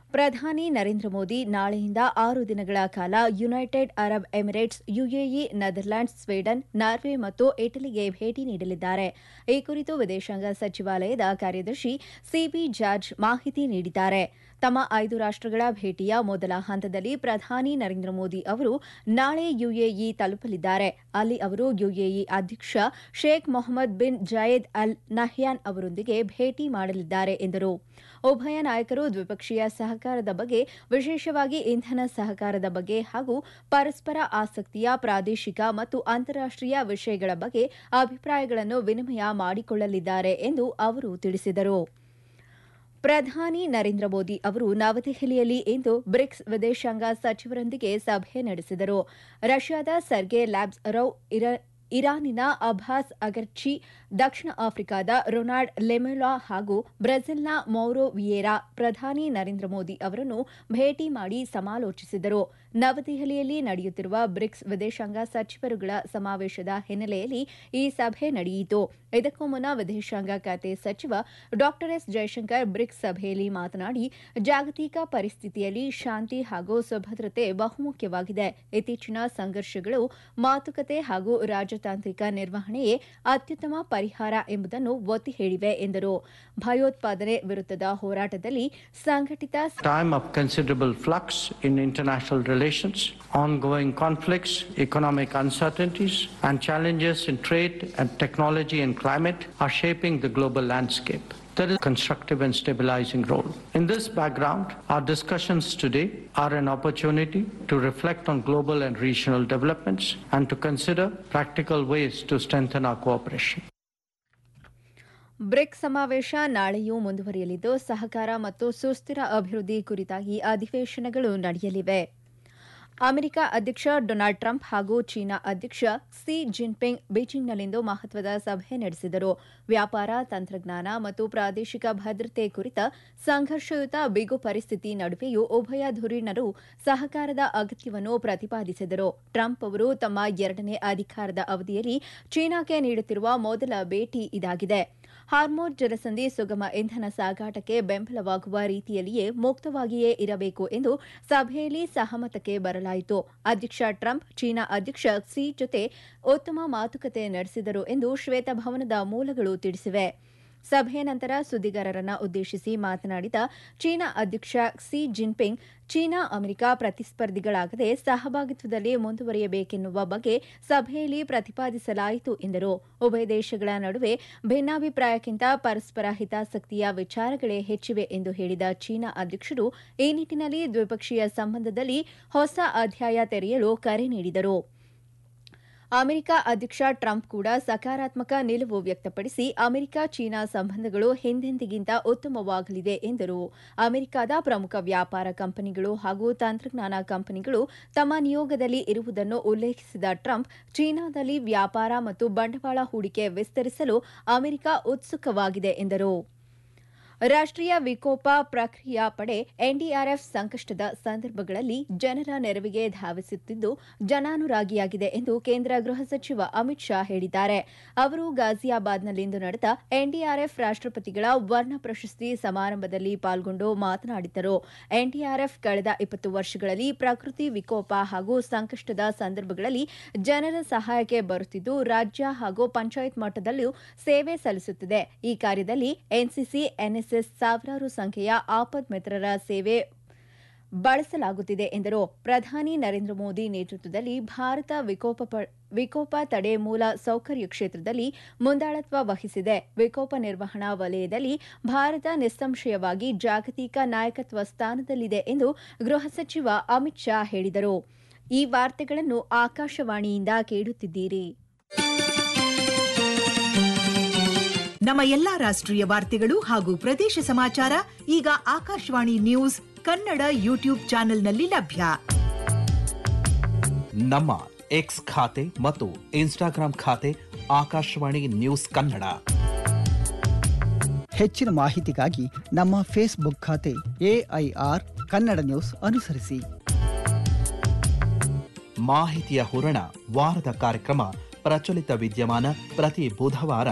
ಪ್ರಧಾನಿ ನರೇಂದ್ರ ಮೋದಿ ನಾಳೆಯಿಂದ ಆರು ದಿನಗಳ ಕಾಲ United Arab Emirates UAE Netherlands Sweden Norway ಮತ್ತು ಇಟಲಿಗೆ ಭೇಟಿ ನೀಡಲಿದ್ದಾರೆ ಈ ಕುರಿತು ವಿದೇಶಾಂಗ ಸಚಿವಾಲಯದ ಕಾರ್ಯದರ್ಶಿ ಸಿಬಿ ಜಾರ್ಜ್ ಮಾಹಿತಿ ನೀಡಿದ್ದಾರೆ ತಮ್ಮ ಐದು ರಾಷ್ಟಗಳ ಭೇಟಿಯ ಮೊದಲ ಹಂತದಲ್ಲಿ ಪ್ರಧಾನಿ ನರೇಂದ್ರ ಮೋದಿ ಅವರು ನಾಳೆ ಯುಎಇ ತಲುಪಲಿದ್ದಾರೆ ಅಲ್ಲಿ ಅವರು ಯುಎಇ ಅಧ್ಯಕ್ಷ Sheikh Mohamed bin Zayed Al Nahyan ಅವರೊಂದಿಗೆ ಭೇಟಿ ಮಾಡಲಿದ್ದಾರೆ ಎಂದರು ಉಭಯ ನಾಯಕರು ದ್ವಿಪಕ್ಷೀಯ ಸಹಕಾರದ ಬಗ್ಗೆ ವಿಶೇಷವಾಗಿ ಇಂಧನ ಸಹಕಾರದ ಬಗ್ಗೆ ಹಾಗೂ ಪರಸ್ಪರ ಆಸಕ್ತಿಯ ಪ್ರಾದೇಶಿಕ ಮತ್ತು ಅಂತಾರಾಷ್ಟೀಯ ವಿಷಯಗಳ ಬಗ್ಗೆ ಅಭಿಪ್ರಾಯಗಳನ್ನು ವಿನಿಮಯ ಮಾಡಿಕೊಳ್ಳಲಿದ್ದಾರೆ ಎಂದು ಅವರು ತಿಳಿಸಿದರು ಪ್ರಧಾನಿ ನರೇಂದ್ರ ಮೋದಿ ಅವರು ನವದೆಹಲಿಯಲ್ಲಿ ಇಂದು ಬ್ರಿಕ್ಸ್ ವಿದೇಶಾಂಗ ಸಚಿವರೊಂದಿಗೆ ಸಭೆ ನಡೆಸಿದರು ರಷ್ಯಾದ ಸರ್ಗೆ ಲ್ಯಾಬ್ಸ್ ರೌ ಇರಾನಿನ ಅಭಾಸ್ ಅಗರ್ಚಿ ದಕ್ಷಿಣ ಆಫ್ರಿಕಾದ ರೊನಾಲ್ಡ್ ಲೆಮೆಲಾ ಹಾಗೂ ಬ್ರೆಜಿಲ್ನ ಮೌರೋ ವಿಯೇರಾ ಪ್ರಧಾನಿ ನರೇಂದ್ರ ಮೋದಿ ಅವರನ್ನು ಭೇಟಿ ಮಾಡಿ ಸಮಾಲೋಚಿಸಿದರು ನವದೆಹಲಿಯಲ್ಲಿ ನಡೆಯುತ್ತಿರುವ ಬ್ರಿಕ್ಸ್ ವಿದೇಶಾಂಗ ಸಚಿವರುಗಳ ಸಮಾವೇಶದ ಹಿನ್ನೆಲೆಯಲ್ಲಿ ಈ ಸಭೆ ನಡೆಯಿತು ಇದಕ್ಕೂ ಮುನ್ನ ವಿದೇಶಾಂಗ ಖಾತೆ ಸಚಿವ ಡಾ ಎಸ್ ಜಯಶಂಕರ್ ಬ್ರಿಕ್ಸ್ ಸಭೆಯಲ್ಲಿ ಮಾತನಾಡಿ ಜಾಗತಿಕ ಪರಿಸ್ಥಿತಿಯಲ್ಲಿ ಶಾಂತಿ ಹಾಗೂ ಸುಭದ್ರತೆ ಬಹುಮುಖ್ಯವಾಗಿದೆ ಇತ್ತೀಚಿನ ಸಂಘರ್ಷಗಳು ಮಾತುಕತೆ ಹಾಗೂ ರಾಜತಾಂತ್ರಿಕ ನಿರ್ವಹಣೆಯೇ ಅತ್ಯುತ್ತಮ ಪರಿಹಾರ ಎಂಬುದನ್ನು ಒತ್ತಿ ಹೇಳಿವೆ ಎಂದರು ಭಯೋತ್ಪಾದನೆ ವಿರುದ್ಧದ ಹೋರಾಟದಲ್ಲಿ ಸಂಘಟಿತ time of considerable flux in international relations, ongoing conflicts, economic uncertainties, and challenges in trade and technology and climate are shaping the global landscape. There is a constructive and stabilizing role. In this background, our discussions today are an opportunity to reflect on global and regional developments and to consider practical ways to strengthen our cooperation. BRICS ಸಮಾವೇಶ ನಾಳೆಯೂ ಮುಂದುವರಿಯಲಿದ್ದು ಸಹಕಾರ ಮತ್ತು ಸುಸ್ಥಿರ ಅಭಿವೃದ್ಧಿ ಕುರಿತಾಗಿ ಅಧಿವೇಶನಗಳು ನಡೆಯಲಿವೆ America ಅಧ್ಯಕ್ಷ Donald Trump ಹಾಗೂ ಚೀನಾ ಅಧ್ಯಕ್ಷ ಸಿ ಜಿನ್ಪಿಂಗ್ ಬೀಜಿಂಗ್ನಲ್ಲಿಂದು ಮಹತ್ವದ ಸಭೆ ನಡೆಸಿದರು ವ್ಯಾಪಾರ ತಂತ್ರಜ್ಞಾನ ಮತ್ತು ಪ್ರಾದೇಶಿಕ ಭದ್ರತೆ ಕುರಿತ ಸಂಘರ್ಷಯುತ ಬಿಗು ಪರಿಸ್ಥಿತಿ ನಡುವೆಯೂ ಉಭಯ ಧುರೀಣರು ಸಹಕಾರದ ಅಗತ್ಯವನ್ನು ಪ್ರತಿಪಾದಿಸಿದರು ಟ್ರಂಪ್ ಅವರು ತಮ್ಮ ಎರಡನೇ ಅಧಿಕಾರದ ಅವಧಿಯಲ್ಲಿ ಚೀನಾಕ್ಕೆ ನೀಡುತ್ತಿರುವ ಮೊದಲ ಭೇಟಿ ಇದಾಗಿದೆ ಹಾರ್ಮೋನ್ ಜಲಸಂಧಿ ಸುಗಮ ಇಂಧನ ಸಾಗಾಟಕ್ಕೆ ಬೆಂಬಲವಾಗುವ ರೀತಿಯಲ್ಲಿಯೇ ಮುಕ್ತವಾಗಿಯೇ ಇರಬೇಕು ಎಂದು ಸಭೆಯಲ್ಲಿ ಸಹಮತಕ್ಕೆ ಬರಲಾಯಿತು ಅಧ್ಯಕ್ಷ ಟ್ರಂಪ್ ಚೀನಾ ಅಧ್ಯಕ್ಷ ಕ್ಸಿ ಜೊತೆ ಉತ್ತಮ ಮಾತುಕತೆ ನಡೆಸಿದರು ಎಂದು ಶ್ವೇತಭವನದ ಮೂಲಗಳು ತಿಳಿಸಿವೆ ಸಭೆಯ ನಂತರ ಸುದ್ದಿಗಾರರನ್ನ ಉದ್ದೇಶಿಸಿ ಮಾತನಾಡಿದ ಚೀನಾ ಅಧ್ಯಕ್ಷ ಕ್ಸಿ ಜಿನ್ಪಿಂಗ್ ಚೀನಾ ಅಮೆರಿಕ ಪ್ರತಿಸ್ಪರ್ಧಿಗಳಾಗದೆ ಸಹಭಾಗಿತ್ವದಲ್ಲಿ ಮುಂದುವರಿಯಬೇಕೆನ್ನುವ ಬಗ್ಗೆ ಸಭೆಯಲ್ಲಿ ಪ್ರತಿಪಾದಿಸಲಾಯಿತು ಎಂದರು ಉಭಯ ದೇಶಗಳ ನಡುವೆ ಭಿನ್ನಾಭಿಪ್ರಾಯಕ್ಕಿಂತ ಪರಸ್ಪರ ಹಿತಾಸಕ್ತಿಯ ವಿಚಾರಗಳೇ ಹೆಚ್ಚಿವೆ ಎಂದು ಹೇಳಿದ ಚೀನಾ ಅಧ್ಯಕ್ಷರು ಈ ನಿಟ್ಟಿನಲ್ಲಿ ದ್ವಿಪಕ್ಷೀಯ ಸಂಬಂಧದಲ್ಲಿ ಹೊಸ ಅಧ್ಯಾಯ ತೆರೆಯಲು ಕರೆ ನೀಡಿದರು ಅಮೆರಿಕ ಅಧ್ಯಕ್ಷ ಟ್ರಂಪ್ ಕೂಡ ಸಕಾರಾತ್ಮಕ ನಿಲುವು ವ್ಯಕ್ತಪಡಿಸಿ ಅಮೆರಿಕ ಚೀನಾ ಸಂಬಂಧಗಳು ಹಿಂದೆಂದಿಗಿಂತ ಉತ್ತಮವಾಗಲಿದೆ ಎಂದರು ಅಮೆರಿಕದ ಪ್ರಮುಖ ವ್ಯಾಪಾರ ಕಂಪನಿಗಳು ಹಾಗೂ ತಂತ್ರಜ್ಞಾನ ಕಂಪನಿಗಳು ತಮ್ಮ ನಿಯೋಗದಲ್ಲಿ ಇರುವುದನ್ನು ಉಲ್ಲೇಖಿಸಿದ ಟ್ರಂಪ್ ಚೀನಾದಲ್ಲಿ ವ್ಯಾಪಾರ ಮತ್ತು ಬಂಡವಾಳ ಹೂಡಿಕೆ ವಿಸ್ತರಿಸಲು ಅಮೆರಿಕ ಉತ್ಸುಕವಾಗಿದೆ ಎಂದರು ರಾಷ್ಟ್ರೀಯ ವಿಕೋಪ ಪ್ರಕ್ರಿಯಾ ಪಡೆ ಎನ್ಡಿಆರ್ಎಫ್ ಸಂಕಷ್ಟದ ಸಂದರ್ಭಗಳಲ್ಲಿ ಜನರ ನೆರವಿಗೆ ಧಾವಿಸುತ್ತಿದ್ದು ಜನಾನುರಾಗಿಯಾಗಿದೆ ಎಂದು ಕೇಂದ್ರ ಗೃಹ ಸಚಿವ ಅಮಿತ್ ಶಾ ಹೇಳಿದ್ದಾರೆ ಅವರು ಗಾಜಿಯಾಬಾದ್ನಲ್ಲಿಂದು ನಡೆದ ಎನ್ಡಿಆರ್ಎಫ್ ರಾಷ್ಟ್ರಪತಿಗಳ ವರ್ಣ ಪ್ರಶಸ್ತಿ ಸಮಾರಂಭದಲ್ಲಿ ಪಾಲ್ಗೊಂಡು ಮಾತನಾಡಿದರು ಎನ್ಡಿಆರ್ಎಫ್ ಕಳೆದ ಇಪ್ಪತ್ತು ವರ್ಷಗಳಲ್ಲಿ ಪ್ರಕೃತಿ ವಿಕೋಪ ಹಾಗೂ ಸಂಕಷ್ಟದ ಸಂದರ್ಭಗಳಲ್ಲಿ ಜನರ ಸಹಾಯಕ್ಕೆ ಬರುತ್ತಿದ್ದು ರಾಜ್ಯ ಹಾಗೂ ಪಂಚಾಯತ್ ಮಟ್ಟದಲ್ಲೂ ಸೇವೆ ಸಲ್ಲಿಸುತ್ತಿದೆ ಈ ಕಾರ್ಯದಲ್ಲಿ ಎನ್ಸಿಸಿ ಎನ್ಎಸ್ ಸಾವಿರಾರು ಸಂಖ್ಯೆಯ ಆಪದ್ ಮಿತ್ರರ ಸೇವೆ ಬಳಸಲಾಗುತ್ತಿದೆ ಎಂದರು ಪ್ರಧಾನಿ ನರೇಂದ್ರ ಮೋದಿ ನೇತೃತ್ವದಲ್ಲಿ ಭಾರತ ವಿಕೋಪ ವಿಕೋಪ ತಡೆ ಮೂಲ ಸೌಕರ್ಯ ಕ್ಷೇತ್ರದಲ್ಲಿ ಮುಂದಾಳತ್ವ ವಹಿಸಿದೆ ವಿಕೋಪ ನಿರ್ವಹಣಾ ವಲಯದಲ್ಲಿ ಭಾರತ ನಿಸ್ಸಂಶಯವಾಗಿ ಜಾಗತಿಕ ನಾಯಕತ್ವ ಸ್ಥಾನದಲ್ಲಿದೆ ಎಂದು ಗೃಹ ಸಚಿವ ಅಮಿತ್ ಶಾ ಹೇಳಿದರು ಈ ವಾರ್ತೆಗಳನ್ನು ಆಕಾಶವಾಣಿಯಿಂದ ಕೇಳುತ್ತಿದ್ದೀರಿ ನಮ್ಮ ಎಲ್ಲಾ ರಾಷ್ಟ್ರೀಯ ವಾರ್ತೆಗಳು ಹಾಗೂ ಪ್ರದೇಶ ಸಮಾಚಾರ ಈಗ ಆಕಾಶವಾಣಿ ನ್ಯೂಸ್ ಕನ್ನಡ ಯೂಟ್ಯೂಬ್ ಚಾನೆಲ್ನಲ್ಲಿ ಲಭ್ಯ ನಮ್ಮ ಎಕ್ಸ್ ಖಾತೆ ಮತ್ತು ಇನ್ಸ್ಟಾಗ್ರಾಂ ಖಾತೆ ಆಕಾಶವಾಣಿ ನ್ಯೂಸ್ ಕನ್ನಡ ಹೆಚ್ಚಿನ ಮಾಹಿತಿಗಾಗಿ ನಮ್ಮ ಫೇಸ್ಬುಕ್ ಖಾತೆ ಎಐಆರ್ ಕನ್ನಡ ನ್ಯೂಸ್ ಅನುಸರಿಸಿ ಮಾಹಿತಿಯ ಹೂರಣ ವಾರದ ಕಾರ್ಯಕ್ರಮ ಪ್ರಚಲಿತ ವಿದ್ಯಮಾನ ಪ್ರತಿ ಬುಧವಾರ